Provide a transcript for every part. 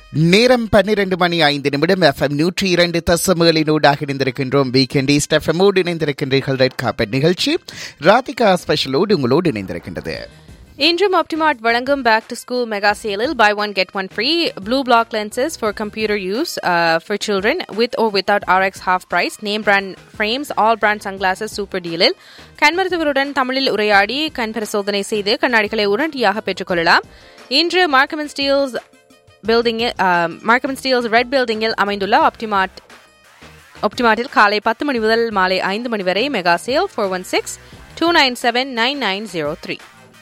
நேரம் பன்னிரண்டு மணி ஐந்து நிமிடம் எஃப்எம் நூற்றி இரண்டு தசமகளினூடாக இணைந்திருக்கின்றோம் வீக்கெண்ட் ஈஸ்ட் எஃப்எம்மோடு இணைந்திருக்கின்றீர்கள் ரெட் காப்பட் நிகழ்ச்சி ராதிகா ஸ்பெஷலோடு உங்களோடு இணைந்திருக்கின்றது இன்றும் ஆப்டிமார்ட் வழங்கும் பேக் டு ஸ்கூல் மெகா சேலில் buy one get one free blue black lenses for computer use for children with or without Rx half price name brand frames all brand sunglasses super டீலில் கண் மருத்துவருடன் தமிழில் உரையாடி கண் பரிசோதனை செய்து கண்ணாடிகளை உடனடியாக பெற்றுக்கொள்ளலாம் இன்று மார்க்கமன் ஸ்டீல்ஸ் பில்டிங்கில் மார்க்கமன் ஸ்டீல்ஸ் ரெட் பில்டிங்கில் அமைந்துள்ள ஆப்டிமார்ட் ஆப்டிமார்ட்டில் காலை பத்து மணி முதல் மாலை ஐந்து மணி வரை mega sale four one six two nine seven nine nine zero three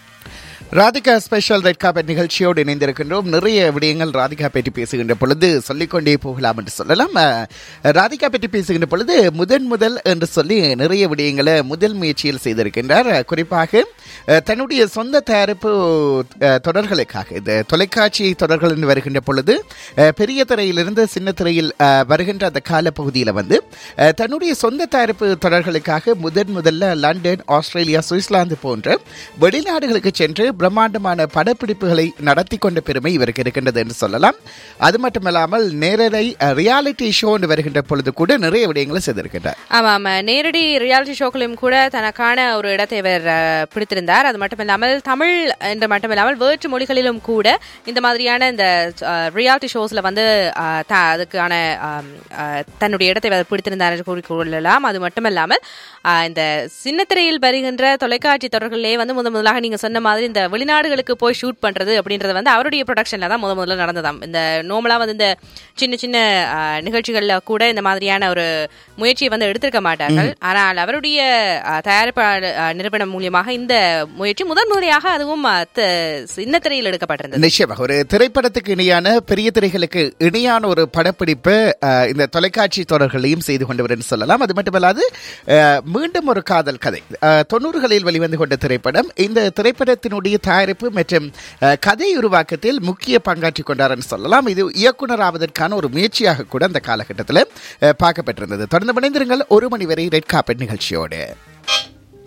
Radhika special red carpet நிகழ்ச்சியோடு இணைந்திருக்கின்றோம் நிறைய விடயங்கள் ராதிகா பற்றி பேசுகின்ற பொழுது சொல்லிக்கொண்டே போகலாம் என்று சொல்லலாம் அஹ், ராதிகா பற்றி பேசுகின்ற பொழுது முதன் முதல் என்று சொல்லி நிறைய விடயங்களை முதல் முயற்சியில் செய்திருக்கின்றார் அஹ், குறிப்பாக அஹ், தன்னுடைய சொந்த தயாரிப்பு அஹ், தொடர்களுக்காக இந்த தொலைக்காட்சி தொடர்கள் என்று வருகின்ற பொழுது அஹ், பெரிய திரையிலிருந்து சின்ன திரையில் அஹ், வருகின்ற அந்த காலப்பகுதியில் வந்து அஹ், தன்னுடைய சொந்த தயாரிப்பு தொடர்களுக்காக முதன் முதல்ல லண்டன் ஆஸ்திரேலியா சுவிட்சர்லாந்து போன்ற வெளிநாடுகளுக்கு சென்று பிரம்மாண்டமான படப்பிடிப்புகளை நடத்தி கொண்ட பெருமை இவருக்கு இருக்கின்றது என்று சொல்லலாம் அது மட்டுமல்லாமல் நேரலை ரியாலிட்டி ஷோ என்று வருகின்ற பொழுது கூட நிறைய விடயங்களை செய்திருக்கின்றார் ஆமாம் நேரடி ரியாலிட்டி ஷோக்களிலும் கூட தனக்கான ஒரு இடத்தை இவர் அஹ், பிடித்திருந்தார் அது மட்டும் இல்லாமல் தமிழ் என்று மட்டும் இல்லாமல் வேற்று மொழிகளிலும் கூட இந்த மாதிரியான இந்த ரியாலிட்டி ஷோஸ்ல வந்து அஹ், த- அதுக்கான ஆம், அஹ், தன்னுடைய இடத்தை இவர் பிடித்திருந்தார் என்று கூறிக்கொள்ளலாம் அது மட்டுமல்லாமல் அஹ், இந்த சின்னத்திரையில் வருகின்ற தொலைக்காட்சி தொடர்களிலே வந்து முத முதலாக நீங்க சொன்ன மாதிரி இந்த வெளிநாடுகளுக்கு போய் ஷூட் பண்றது அப்படின்றது வந்து அவருடைய ப்ரொடக்ஷன்ல தான் முத முதல்ல நடந்ததாம் இந்த நார்மலா வந்து இந்த சின்ன சின்ன அஹ், நிகழ்ச்சிகள்ல கூட இந்த மாதிரியான ஒரு முயற்சியை வந்து எடுத்திருக்க மாட்டார்கள் ஆனால் அவருடைய அஹ், தயாரிப்பாளர் அஹ், நிறுவனம் மூலியமாக இந்த முயற்சி முதன் முறையாக அதுவும் அஹ், த- சின்னத்திரையில் எடுக்கப்பட்டிருந்தது நிச்சயமாக ஒரு திரைப்படத்துக்கு இணையான பெரிய திரைகளுக்கு இணையான ஒரு படப்பிடிப்பு அஹ், இந்த தொலைக்காட்சி தொடர்களையும் செய்து கொண்டவர் என்று சொல்லலாம் அது மட்டுமல்லாது அஹ், மீண்டும் ஒரு காதல் கதை அஹ், தொண்ணூறுகளில் வெளிவந்து கொண்ட திரைப்படம் இந்த திரைப்படத்தினுடைய தயாரிப்பு மற்றும் அஹ், கதை உருவாக்கத்தில் முக்கிய பங்காற்றி கொண்டார் என்று சொல்லலாம் இது இயக்குனர் ஆவதற்கான ஒரு முயற்சியாக கூட அந்த காலகட்டத்தில் அஹ், பார்க்கப்பட்டிருந்தது தொடர்ந்து இணைந்திருங்கள் ஒரு மணி வரை ரெட் காப்பெட் நிகழ்ச்சியோடு